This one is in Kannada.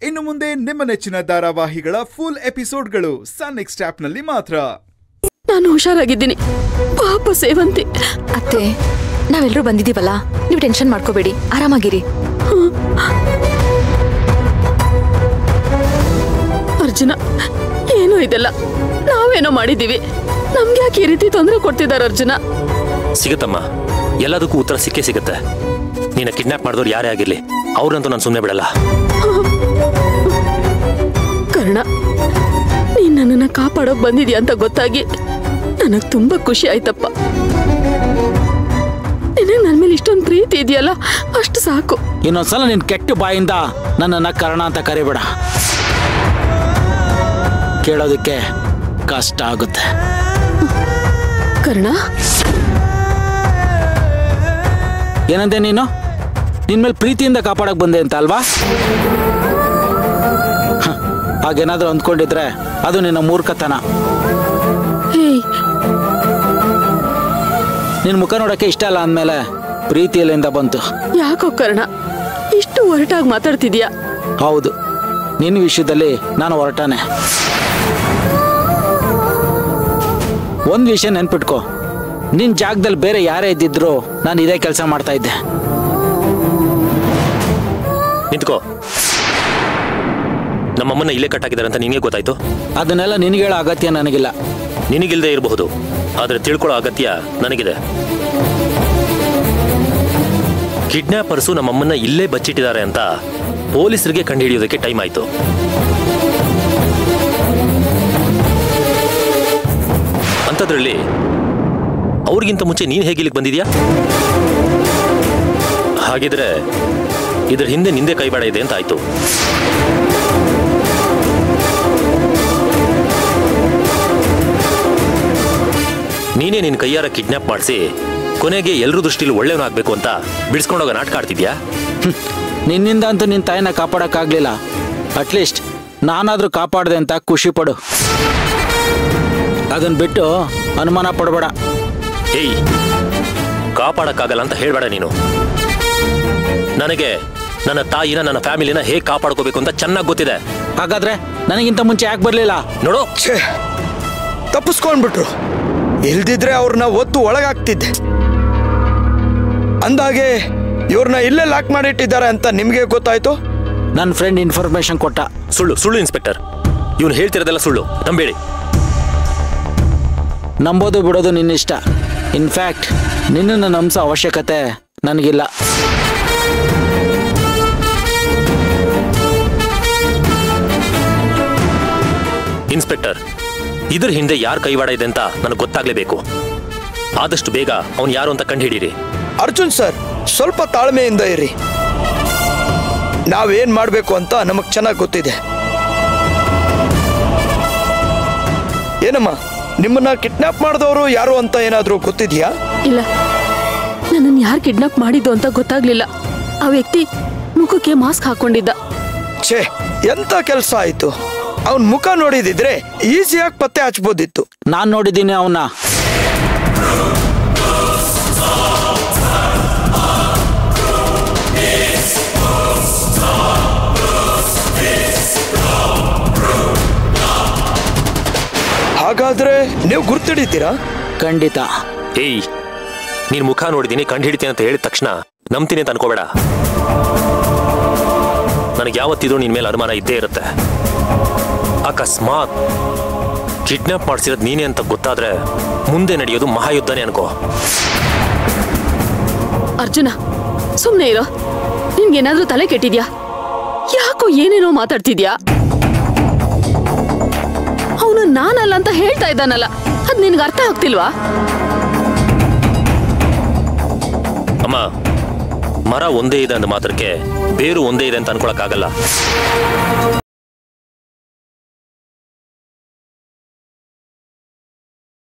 ಇನ್ನು ಮುಂದೆ ನಿಮ್ಮ ನೆಚ್ಚಿನ ಧಾರಾವಾಹಿಗಳ ಫುಲ್ ಎಪಿಸೋಡ್ಗಳು ಸನ್ ನೆಕ್ಸ್ಟ್ ಆಪ್ನಲ್ಲಿ ಮಾತ್ರ ನಾನು ಹುಷಾರಾಗಿದ್ದೀನಿ ಪಾಪ ಸೇವಂತಿ ಅತ್ತೆ ನಾವೆಲ್ಲರೂ ಬಂದಿದೀವಲ್ಲ ನೀವು ಟೆನ್ಷನ್ ಮಾಡ್ಕೋಬೇಡಿ ಆರಾಮಾಗಿರಿ ಅರ್ಜುನ ಏನೋ ಇದೆಲ್ಲ ನಾವೇನೋ ಮಾಡಿದೀವಿ ನಮ್ಗೆ ಯಾಕೆ ಈ ರೀತಿ ತೊಂದರೆ ಕೊಡ್ತಿದ್ದಾರೆ ಅರ್ಜುನ ಸಿಗುತ್ತಮ್ಮ ಎಲ್ಲದಕ್ಕೂ ಉತ್ತರ ಸಿಕ್ಕೇ ಸಿಗುತ್ತೆ ನೀನ ಕಿಡ್ನಾಪ್ ಮಾಡಿದವ್ರು ಯಾರೇ ಆಗಿರ್ಲಿ ಅವ್ರನ್ನಂತೂ ನಾನು ಸುಮ್ಮನೆ ಬಿಡಲ್ಲ ಕರ್ಣ ನೀನ್ ನನ್ನನ್ನ ಕಾಪಾಡೋಕ್ ಬಂದಿದ್ಯಾ ಅಂತ ಗೊತ್ತಾಗಿ ನನಗ್ ತುಂಬಾ ಖುಷಿ ಆಯ್ತಪ್ಪ ನಿನಗ್ ನನ್ ಮೇಲೆ ಇಷ್ಟೊಂದು ಪ್ರೀತಿ ಇದೆಯಲ್ಲ ಅಷ್ಟು ಸಾಕು ಇನ್ನೊಂದ್ಸಲ ನಿನ್ ಕೆಟ್ಟ ಬಾಯಿಂದ ನನ್ನನ್ನ ಕರ್ಣ ಅಂತ ಕರಿಬೇಡ ಕೇಳೋದಕ್ಕೆ ಕಷ್ಟ ಆಗುತ್ತೆ ಕರ್ಣ ಏನಂತೆ ನೀನು ನಿನ್ ಮೇಲೆ ಪ್ರೀತಿಯಿಂದ ಕಾಪಾಡಕ್ ಬಂದೆ ಅಂತ ಅಲ್ವಾ ಹ, ಹಾಗೇನಾದ್ರೂ ಅಂದ್ಕೊಂಡಿದ್ರೆ ಅದು ನಿನ್ನ ಮೂರ್ಖತನ ಹೇಯ್ ನಿನ್ ಮುಖ ನೋಡಕ್ಕೆ ಇಷ್ಟ ಅಲ್ಲ ಅಂದ್ಮೇಲೆ ಪ್ರೀತಿ ಎಲ್ಲಿಂದ ಬಂತು ಯಾಕೋ ಕರ್ಣ ಇಷ್ಟು ಒರಟಾಗಿ ಮಾತಾಡ್ತಿದ್ಯಾ ಹೌದು ನಿನ್ನ ವಿಷಯದಲ್ಲಿ ನಾನು ಹೊರಟಾನೆ ಒಂದ್ ವಿಷಯ ನೆನ್ಪಿಟ್ಕೋ ನಿನ್ ಜಾಗದಲ್ಲಿ ಬೇರೆ ಯಾರೇ ಇದ್ದಿದ್ರು ನಾನು ಇದೇ ಕೆಲಸ ಮಾಡ್ತಾ ಇದ್ದೆ ನಿಂತ್ಕೋ ನಮ್ಮಮ್ಮನ್ನ ಇಲ್ಲೇ ಕಟ್ಟಾಕಿದ್ದಾರೆ ಅಂತ ನಿನಗೆ ಗೊತ್ತಾಯ್ತು ಅದನ್ನೆಲ್ಲ ನಿನಗೆ ಹೇಳೋ ಅಗತ್ಯ ನನಗಿಲ್ಲ ನಿನಗಿಲ್ದೇ ಇರಬಹುದು ಆದ್ರೆ ತಿಳ್ಕೊಳ್ಳೋ ಅಗತ್ಯ ನನಗಿದೆ ಕಿಡ್ನಾಪರ್ಸು ನಮ್ಮಮ್ಮನ್ನ ಇಲ್ಲೇ ಬಚ್ಚಿಟ್ಟಿದ್ದಾರೆ ಅಂತ ಪೊಲೀಸರಿಗೆ ಕಂಡುಹಿಡಿಯೋದಕ್ಕೆ ಟೈಮ್ ಆಯ್ತು ಅಂಥದ್ರಲ್ಲಿ ಅವ್ರಿಗಿಂತ ಮುಂಚೆ ನೀನು ಹೇಗೆ ಇಲ್ಲಿಗೆ ಬಂದಿದ್ಯಾ ಹಾಗಿದ್ರೆ ಇದ್ರ ಹಿಂದೆ ನಿಂದೆ ಕೈವಾಡ ಇದೆ ಅಂತ ಆಯ್ತು ನೀನೇ ನಿನ್ನ ಕೈಯಾರ ಕಿಡ್ನಾಪ್ ಮಾಡಿಸಿ ಕೊನೆಗೆ ಎಲ್ಲರ ದೃಷ್ಟಿಲಿ ಒಳ್ಳೆಯವನಾಗಬೇಕು ಅಂತ ಬಿಡಿಸ್ಕೊಂಡೋಗ ನಾಟಕ ಆಡ್ತಿದ್ಯಾ ಹ್ಮ್. ನಿನ್ನಿಂದ ಅಂತೂ ನಿನ್ನ ತಾಯಿನ ಕಾಪಾಡಕ್ಕಾಗ್ಲಿಲ್ಲ ಅಟ್ಲೀಸ್ಟ್ ನಾನಾದ್ರೂ ಕಾಪಾಡ್ದೆ ಅಂತ ಖುಷಿ ಪಡು ಅದನ್ನ ಬಿಟ್ಟು ಅನುಮಾನ ಪಡಬೇಡ ಏಯ್ ಕಾಪಾಡಕ್ಕಾಗಲ್ಲ ಅಂತ ಹೇಳ್ಬೇಡ ನೀನು ನನಗೆ ನನ್ನ ತಾಯಿನ ನನ್ನ ಫ್ಯಾಮಿಲಿನ ಹೇಗೆ ಕಾಪಾಡ್ಕೋಬೇಕು ಅಂತ ಚೆನ್ನಾಗಿ ಗೊತ್ತಿದೆ ಹಾಗಾದ್ರೆ ನನಗಿಂತ ಮುಂಚೆ ಯಾಕೆ ಬರಲಿಲ್ಲ ನೋಡು ಛೇ ತಪ್ಪಿಸ್ಕೊಂಡ್ಬಿಟ್ರು ಇಲ್ದಿದ್ರೆ ಅವ್ರನ್ನ ಒತ್ತು ಒಳಗಾಗ್ತಿದ್ದೆ ಅಂದಾಗೆ ಇವ್ರನ್ನ ಇಲ್ಲೇ ಲಾಕ್ ಮಾಡಿಟ್ಟಿದ್ದಾರೆ ಅಂತ ನಿಮಗೆ ಗೊತ್ತಾಯ್ತು ನನ್ನ ಫ್ರೆಂಡ್ ಇನ್ಫಾರ್ಮೇಶನ್ ಕೊಟ್ಟ ಸುಳ್ಳು ಸುಳ್ಳು ಇನ್ಸ್ಪೆಕ್ಟರ್ ಇವನು ಹೇಳ್ತಿರೋದೆಲ್ಲ ಸುಳ್ಳು ನಂಬೇಡಿ ನಂಬೋದು ಬಿಡೋದು ನಿನ್ನಿಷ್ಟ ಇನ್ಫ್ಯಾಕ್ಟ್ ನಿನ್ನನ್ನು ನಂಬಿಸೋ ಅವಶ್ಯಕತೆ ನನಗಿಲ್ಲ ಇನ್ಸ್ಪೆಕ್ಟರ್ ಇದ್ರ ಹಿಂದೆ ಯಾರ ಕೈವಾಡ ಇದೆ ಅಂತ ನನಗೆ ಗೊತ್ತಾಗ್ಲೇಬೇಕು ಆದಷ್ಟು ಬೇಗ ಅವ್ನು ಯಾರು ಅಂತ ಕಂಡುಹಿಡೀರಿ ಅರ್ಜುನ್ ಸರ್ ಸ್ವಲ್ಪ ತಾಳ್ಮೆಯಿಂದ ಇರಿ ನಾವೇನ್ ಮಾಡಬೇಕು ಅಂತ ನಮಗ್ ಚೆನ್ನಾಗಿ ಗೊತ್ತಿದೆ ಏನಮ್ಮ ನಿಮ್ಮನ್ನ ಕಿಡ್ನಾಪ್ ಮಾಡಿದವರು ಯಾರು ಅಂತ ಏನಾದರೂ ಗೊತ್ತಿದ್ಯಾ ಇಲ್ಲ ನನ್ನನ್ನು ಯಾರು ಕಿಡ್ನಾಪ್ ಮಾಡಿದ್ದು ಅಂತ ಗೊತ್ತಾಗ್ಲಿಲ್ಲ ಆ ವ್ಯಕ್ತಿ ಮುಖಕ್ಕೆ ಮಾಸ್ಕ್ ಹಾಕೊಂಡಿದ್ದ ಛೇ ಎಂತ ಕೆಲಸ ಆಯ್ತು ಅವನ್ ಮುಖ ನೋಡಿದಿದ್ರೆ ಈಸಿಯಾಗಿ ಪತ್ತೆ ಹಚ್ಬೋದಿತ್ತು ನಾನು ನೋಡಿದ್ದೀನಿ ಅವನ್ನ ಹಾಗಾದ್ರೆ ನೀವು ಗುರ್ತಿಡಿತೀರಾ ಖಂಡಿತ ಏಯ್ ನೀನ್ ಮುಖ ನೋಡಿದೀನಿ ಕಂಡುಹಿಡಿತೀನಿ ಅಂತ ಹೇಳಿದ ತಕ್ಷಣ ನಂಬ್ತೀನಿ ಅಂತ ಅನ್ಕೋಬೇಡ ನನಗೆ ಯಾವತ್ತಿದ್ರೂ ನಿನ್ ಮೇಲೆ ಅನುಮಾನ ಇದ್ದೇ ಇರುತ್ತೆ ಅಕಸ್ಮಾತ್ ಕಿಡ್ನಾಪ್ ಮಾಡಿಸಿರೋದು ನೀನೇ ಅಂತ ಗೊತ್ತಾದ್ರೆ ಮುಂದೆ ನಡೆಯೋದು ಮಹಾಯುದ್ಧನೇ ಅನ್ಕೋ ಅರ್ಜುನ ಸುಮ್ನೆ ಇರೋ ನಿನ್ಗೇನಾದ್ರೂ ತಲೆ ಕೆಟ್ಟಿದ್ಯಾ ಯಾಕೋ ಏನೇನೋ ಮಾತಾಡ್ತಿದ್ಯಾ ಅವನು ನಾನಲ್ಲ ಅಂತ ಹೇಳ್ತಾ ಇದ್ದಾನಲ್ಲ ಅದ್ ನಿನ್ಗೆ ಅರ್ಥ ಆಗ್ತಿಲ್ವಾ ಅಮ್ಮ ಮರ ಒಂದೇ ಇದೆ ಅಂದ ಮಾತ್ರಕ್ಕೆ ಬೇರು ಒಂದೇ ಇದೆ ಅಂತ ಅನ್ಕೊಳಕ್ಕಾಗಲ್ಲ